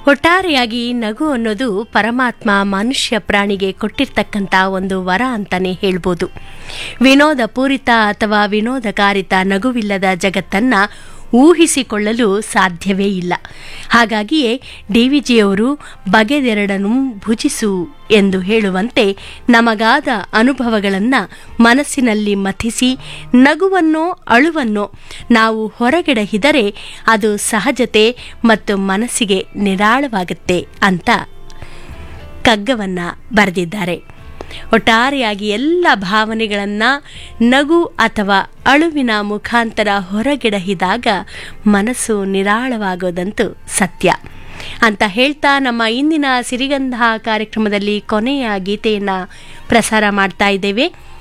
ಒಟ್ಟಾರೆಯಾಗಿ ನಗು ಅನ್ನೋದು ಪರಮಾತ್ಮ ಮನುಷ್ಯ ಪ್ರಾಣಿಗೆ ಕೊಟ್ಟಿರ್ತಕ್ಕಂಥ ಒಂದು ವರ ಅಂತಾನೆ ಹೇಳ್ಬೋದು ವಿನೋದ ಪೂರಿತ ಅಥವಾ ವಿನೋದಕಾರಿತ ನಗುವಿಲ್ಲದ ಜಗತ್ತನ್ನ ಊಹಿಸಿಕೊಳ್ಳಲು ಸಾಧ್ಯವೇ ಇಲ್ಲ ಹಾಗಾಗಿಯೇ ಡಿ ವಿ ಜಿಯವರು ಬಗೆದೆರಡನ್ನು ಭುಜಿಸು ಎಂದು ಹೇಳುವಂತೆ ನಮಗಾದ ಅನುಭವಗಳನ್ನು ಮನಸ್ಸಿನಲ್ಲಿ ಮಥಿಸಿ ನಗುವನ್ನೋ ಅಳುವನ್ನೋ ನಾವು ಹೊರಗೆಡಹಿದರೆ ಅದು ಸಹಜತೆ ಮತ್ತು ಮನಸ್ಸಿಗೆ ನಿರಾಳವಾಗುತ್ತೆ ಅಂತ ಕಗ್ಗವನ್ನ ಬರೆದಿದ್ದಾರೆ ಒಟ್ಟಾರೆಯಾಗಿ ಎಲ್ಲ ಭಾವನೆಗಳನ್ನು ನಗು ಅಥವಾ ಅಳುವಿನ ಮುಖಾಂತರ ಹೊರಗೆಡಹಿದಾಗ ಮನಸ್ಸು ನಿರಾಳವಾಗೋದಂತೂ ಸತ್ಯ ಅಂತ ಹೇಳ್ತಾ ನಮ್ಮ ಇಂದಿನ ಸಿರಿಗಂಧ ಕಾರ್ಯಕ್ರಮದಲ್ಲಿ ಕೊನೆಯ ಗೀತೆಯನ್ನು ಪ್ರಸಾರ ಮಾಡ್ತಾ ಇದ್ದೇವೆ